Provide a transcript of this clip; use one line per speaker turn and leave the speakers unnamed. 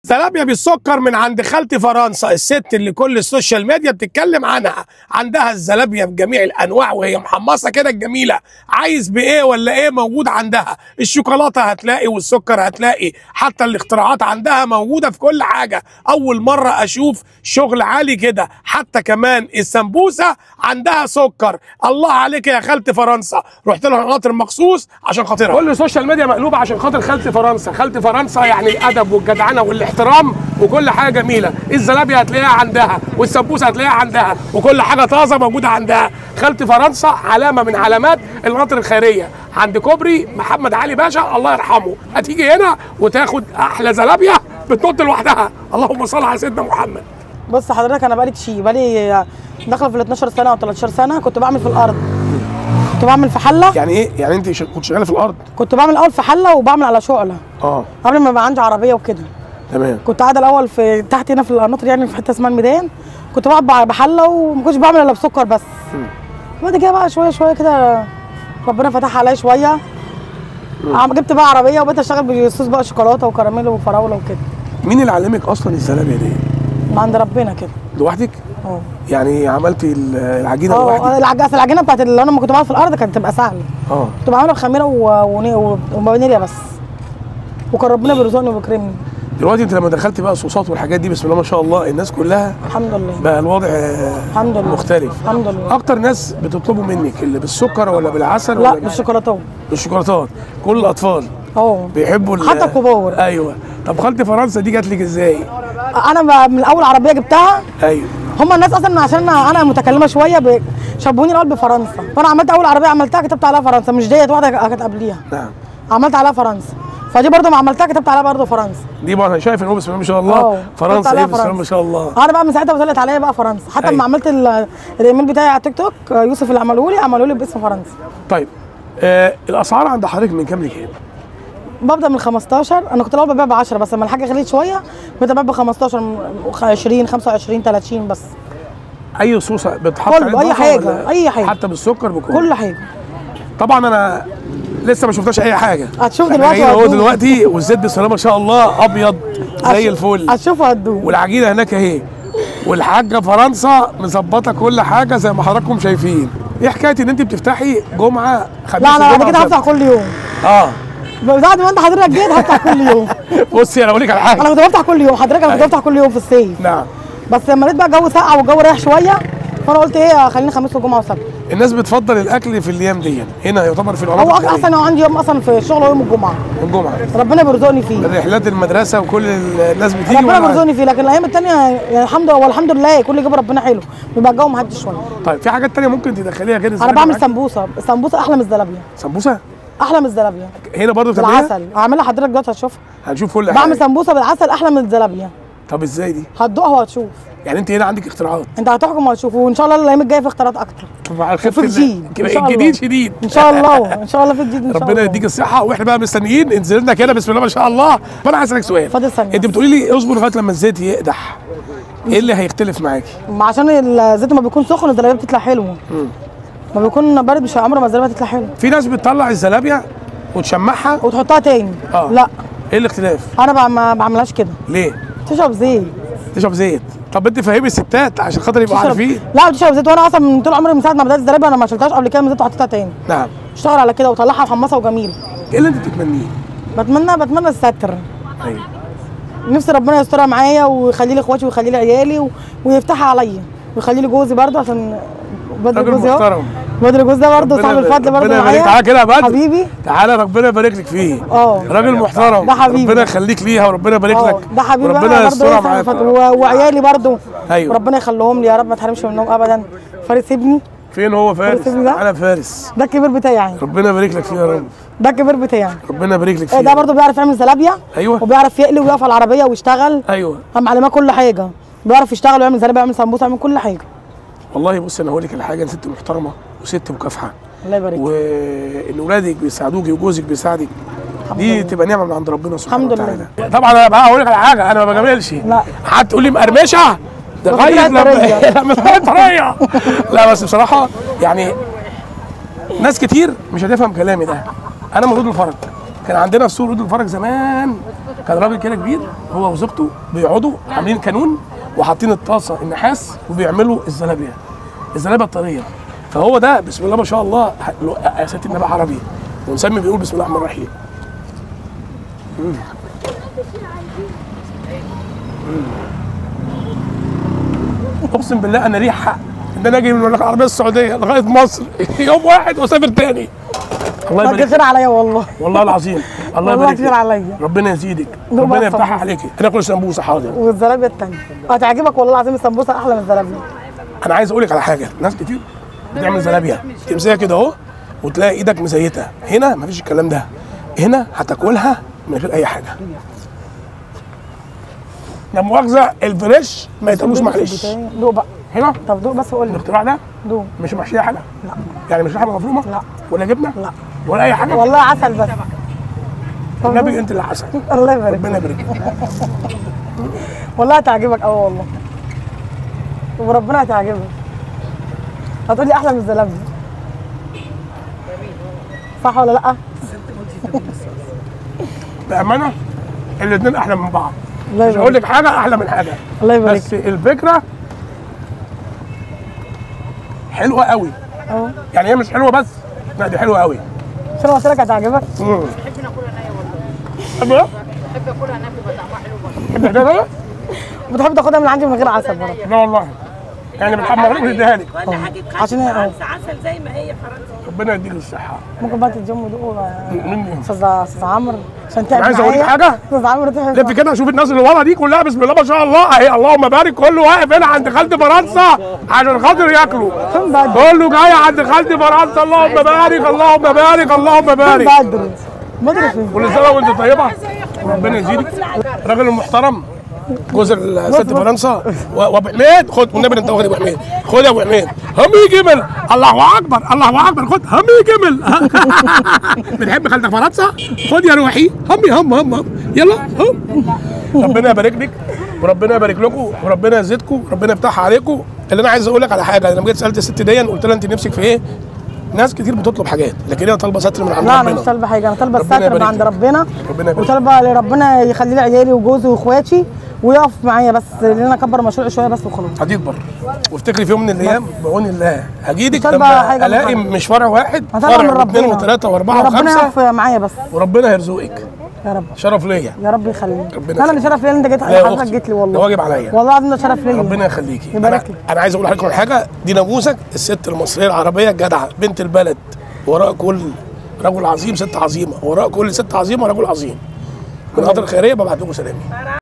زلابيا بالسكر من عند خالتي فرنسا الست اللي كل السوشيال ميديا بتتكلم عنها عندها الزلابيا بجميع الانواع وهي محمصه كده الجميله عايز بايه ولا ايه موجود عندها الشوكولاته هتلاقي والسكر هتلاقي حتى الاختراعات عندها موجوده في كل حاجه اول مره اشوف شغل عالي كده حتى كمان السمبوسه عندها سكر الله عليك يا خالتي فرنسا رحت لها قطر مخصوص عشان خاطرها كل السوشيال ميديا مقلوبه عشان خاطر خالتي فرنسا خالتي فرنسا يعني الادب والجدعنه والاحترام وكل حاجه جميله الزلابيا هتلاقيها عندها والسمبوسه هتلاقيها عندها وكل حاجه طازه موجوده عندها خالتي فرنسا علامه من علامات القطر الخيريه عند كوبري محمد علي باشا الله يرحمه هتيجي هنا وتاخد احلى زلابيا بتنط لوحدها اللهم صل على سيدنا محمد
بص حضرتك انا بقالي كتير بقالي داخله في ال 12 سنه او 13 سنه كنت بعمل في الارض كنت بعمل في حله
يعني ايه يعني انت ش- كنت شغاله في الارض
كنت بعمل الاول في حله وبعمل على شقله
اه
قبل ما يبقى عندي عربيه وكده
تمام
كنت قاعده الاول في تحت هنا في القناطر يعني في حته اسمها الميدان كنت بقعد بع- بحله وما كنتش بعمل الا بسكر بس بعد كده بقى شويه شويه كده ربنا فتح عليا شويه عم- جبت بقى عربيه وبقيت اشتغل بصوص بقى شوكولاته وكراميل وفراوله وكده
مين اللي علمك اصلا الزلابيا دي
من عند ربنا كده
لوحدك
اه
يعني عملتي ال- العجينه
اه
لوحدك
العج- أصل العجينه بتاعت اللي انا لما كنت بعمل في الارض كانت تبقى سهله
اه
كنت بعملها بخميره و- وني- و- وفانيليا بس وكان ربنا بيرزقني وبيكرمني
دلوقتي انت لما دخلتي بقى الصوصات والحاجات دي بسم الله ما شاء الله الناس كلها
الحمد لله
بقى الوضع آه،
الحمد لله
مختلف
الحمد لله
اكتر ناس بتطلبوا منك اللي بالسكر ولا بالعسل
لا
ولا
بالشوكولاته
بالشوكولاتات كل الاطفال
اه
بيحبوا ال-
حتى الكبار.
ايوه طب خالتي فرنسا دي جات لك ازاي
انا بقى من اول عربيه جبتها
ايوه
هم الناس اصلا عشان انا متكلمه شويه ب- شبهوني الاول بفرنسا فانا عملت اول عربيه عملتها كتبت عليها فرنسا مش ديت واحده كانت قبليها
نعم
عملت عليها فرنسا فدي برضو ما عملتها كتبت عليها برضو فرنسا
دي بقى انا شايف ان هو بسم الله ما شاء الله
اه
فرنسا
كتبت
ايه
عليها
بسم الله ما شاء الله
انا بقى من ساعتها وصلت عليا بقى فرنسا حتى
أيوة.
لما عملت ال- الايميل بتاعي على تيك توك آه، يوسف اللي عمله لي عملوا لي باسم فرنسا
طيب آه الاسعار عند حضرتك من كام لكام؟
ببدا من 15 انا كنت الاول ببيع ب 10 بس لما الحاجه غليت شويه بقيت ابيع ب 15 م- 20 25 30 بس
اي صوصه بتحط
كله،
عليه
أي
إضافة
حاجة،
ولا
أي حاجة.
حتى بالسكر بكل
كل حاجه
طبعا انا لسه ما شفتهاش اي حاجه
هتشوف
إحنا
دلوقتي
جايين اهو
وهتدوق.
دلوقتي والزيت بسم الله ما شاء الله ابيض زي الفل
هتشوفوا هتدوق
والعجينه هناك اهي والحاجه فرنسا مظبطه كل حاجه زي ما حضراتكم شايفين ايه حكايه ان انت بتفتحي جمعه خميس
لا انا بعد
وجمعة
كده
وسبت؟
هفتح كل يوم
اه
بعد ما انت حضرتك جيت هفتح كل يوم
بصي انا اقول لك على حاجه
انا كنت بفتح كل يوم حضرتك انا كنت
أيوة.
بفتح كل يوم في الصيف
نعم
بس لما لقيت بقى الجو ساقع والجو رايح شويه فانا قلت ايه خليني خميس وجمعه وسبت
الناس بتفضل الاكل في الايام دي هنا يعتبر في
هو
العروض
أص- اصلا انا عندي يوم اصلا في الشغل هو يوم الجمعه
الجمعه
ربنا بيرزقني فيه
رحلات المدرسه وكل الناس بتيجي
ربنا
ولا-
بيرزقني فيه لكن الايام التانيه يعني الحمد لله والحمد لله كل جاب ربنا حلو بيبقى الجو مهدي شويه
طيب في حاجات تانية ممكن تدخليها غير
انا
الزلابيا
بعمل
معاكي؟
سمبوسه السمبوسه احلى من الزلابيه
سمبوسه
احلى من الزلابيه
هنا برضه بتعمليها
بالعسل هعملها لحضرتك دلوقتي هتشوفها
هنشوف كل
بعمل
حاجه
سمبوسه بالعسل احلى من الزلابيه
طب ازاي دي
هتدوقها وهتشوف
يعني انت هنا عندك اختراعات
انت هتحكم وهتشوف وان شاء الله الايام الجايه في اختيارات اكتر
مع الخفه
وفي جديد
كده
إن شاء
الجديد
الله.
شديد
ان شاء الله ان شاء الله في جديد ان شاء الله
ربنا يديك الصحه واحنا بقى مستنيين انزل لنا كده بسم الله ما شاء الله فانا عايز اسالك سؤال
فاضل ثانية.
انت بتقولي لي اصبر لغايه لما الزيت يقدح ايه اللي هيختلف معاكي
ما عشان الزيت ما بيكون سخن الزلابيه بتطلع حلوه ما بيكون بارد مش عمره ما الزلابيه تطلع حلوه
في ناس بتطلع الزلابيا وتشمعها
وتحطها تاني
اه
لا
ايه الاختلاف
انا بقى ما بعملهاش كده
ليه
تشرب زيت
تشرب زيت طب انت فهمي الستات عشان خاطر يبقوا
تشرب
عارفين
لا بتشرب زيت وانا اصلا من طول عمري من ساعه ما بدات الزلابيه انا ما شلتهاش قبل كده من زيت وحطيتها تاني
نعم
اشتغل على كده وطلعها محمصه وجميله
ايه اللي انت بتتمنيه
بتمنى بتمنى الستر
ايوه
نفسي ربنا يسترها معايا ويخلي لي اخواتي ويخلي لي عيالي و... ويفتحها عليا ويخلي لي جوزي برضه عشان بدر
راجل
جوزي اهو
محترم
بدر جوزي ده برضه صاحب الفضل برضه
ربنا يبارك
معايا
تعالى كده يا بدر
حبيبي
تعالى ربنا يبارك لك فيه
اه
راجل محترم
ده حبيبي.
ربنا يخليك ليها وربنا يبارك
اه
لك
ده حبيبي
وربنا
انا برضه
يسترها
ايه صاحب
معاك
الفضل و... وعيالي برضه
ايوه
وربنا يخليهم لي يا رب ما تحرمش منهم ابدا فارس ابني
فين هو فارس
فارس ابني ده؟
انا فارس
ده الكبير بتاعي يعني
ربنا يبارك لك فيه يا رب
ده الكبير بتاعي
ربنا يبارك لك
إيه
فيه
ده برضه بيعرف يعمل زلابيا
ايوه
وبيعرف يقلي ويقف على العربيه ويشتغل
ايوه
هم علماه كل حاجه بيعرف يشتغل ويعمل زلابيا ويعمل سمبوسه ويعمل كل حاجه
والله بص انا هقول لك على حاجه انت ست محترمه وست مكافحه
الله يبارك
وان ولادك بيساعدوكي وجوزك بيساعدك دي تبقى نعمه من عند ربنا سبحانه
الحمد
وتعالى طبعا انا بقى هقول لك على حاجه انا ما بجاملش
لا.
هتقول لي مقرمشه ده
بس
غايه
طلعت
لما
طرية.
لما طلعت طريه لا بس بصراحه يعني ناس كتير مش هتفهم كلامي ده انا مولود الفرج كان عندنا في سوق ولود الفرج زمان كان راجل كده كبير هو وزوجته بيقعدوا عاملين كانون وحاطين الطاسه النحاس وبيعملوا الزلابيه الزلابيه الطريه فهو ده بسم الله ما شاء الله ح- يا ست النبي عربي ونسمي بيقول بسم الله الرحمن الرحيم مم. مم. اقسم بالله انا ليه حق ان انا اجي من المملكه العربيه السعوديه لغايه مصر يوم واحد واسافر تاني الله
ما
يبارك
كتير عليا والله
والله العظيم الله
والله
يبارك
كتير
فيك.
عليا
ربنا يزيدك
نور
ربنا
بقى
يفتحها
السمبوسة.
عليكي ناكل سمبوسه حاضر
والزلابيه التانيه هتعجبك والله العظيم السمبوسه احلى من الزلابيه
انا عايز اقول لك على حاجه ناس كتير بتعمل زلابيا تمسكها كده اهو وتلاقي ايدك مزيته هنا مفيش الكلام ده هنا هتاكلها من غير اي حاجه لا مؤاخذه الفريش ما يتقالوش معلش
دوق بقى
هنا
طب دوق بس قول لي
الاختراع ده
دوق
مش محشيه حاجه
لا
يعني مش لحمه مفرومه
لا.
ولا جبنه
لا
ولا اي حاجه
والله عسل بس طب
النبي
دوق.
انت اللي عسل
الله يبارك
ربنا يبارك لك.
والله هتعجبك قوي والله وربنا هتعجبك هتقولي احلى من الزلابيه صح ولا لا؟
بامانه الاثنين احلى من بعض
الله
مش هقول
يبارك
لك حاجه احلى من حاجه
الله يبارك
بس الفكره حلوه قوي
اهو
يعني هي مش حلوه بس لا دي حلوه قوي
شنو قلت لك هتعجبك؟
امم
بحب ناكلها نيه والله
حلوه
بحب اكلها نيه بيبقى طعمها حلو برضه
بتحبها
بتحب تاخدها من عندي من غير عسل برضه
لا والله يعني بتحب مغلوب نديها لك
كل حاجه
عشان هي-
عسل عسل زي ما هي فرنسا
ربنا يديك الصحه
ممكن بقى تديهم يدوقوا
مني
استاذ استاذ عمرو عشان تعب
عايز أقول لك
معايا.
حاجة؟
استاذ عمرو تعب
لف كده شوف الناس اللي ورا دي كلها بسم الله ما شاء الله اهي اللهم بارك كله واقف هنا عند خالتي فرنسا عشان خاطر ياكلوا
فين بدر؟
كله جاي عند خالتي فرنسا اللهم بارك اللهم بارك اللهم
فين
بارك
بدر؟ بدر فين؟
كل سنه وانت طيبه وربنا يزيدك الراجل المحترم جوز الست فرنسا و- وابو حميد خد والنبي انت واخد ابو حميد خد يا ابو حميد همي جمل الله اكبر الله اكبر خد همي جمل بتحب خالتك فرنسا خد يا روحي همي هم هم هم يلا هم ربنا يبارك لك وربنا يبارك لكم وربنا يزيدكم وربنا يفتحها عليكم اللي انا عايز اقول لك على حاجه لما جيت سالت الست دي قلت لها انت نفسك في ايه؟ ناس كتير بتطلب حاجات لكن هي طالبه ستر من عند
لا انا
ربنا
مش طالبه حاجه انا طالبه
ربنا
الستر من
يبارك
عند
لك.
ربنا
ربنا يبارك
وطالبه لربنا يخلي لي عيالي وجوزي واخواتي ويقف معايا بس لان انا اكبر مشروعي شويه بس وخلاص
هتكبر وافتكري في يوم من الايام بعون الله هجيلك
مش طالبة
لما
حاجة من
الاقي
حد.
مش فرع واحد
هطلع
فرع
من
واثنين
ربنا
وثلاثه واربعه
ربنا
وخمسه
يقف معايا بس
وربنا يرزقك
يا رب
شرف ليا
يا رب يخليك
ربنا
لا انا اللي شرف ليا إن انت جيت
لا يا
حضرتك
أختي،
جيت لي
ده
والله
واجب عليا
والله العظيم ده شرف ليا
ربنا يخليكي انا,
يبارك لك.
أنا عايز اقول لحضرتك على حاجه دي ناموسك الست المصريه العربيه الجدعه بنت البلد وراء كل رجل عظيم ست عظيمه وراء كل ست عظيمه رجل عظيم من خاطر الخيريه ببعت لكم سلامي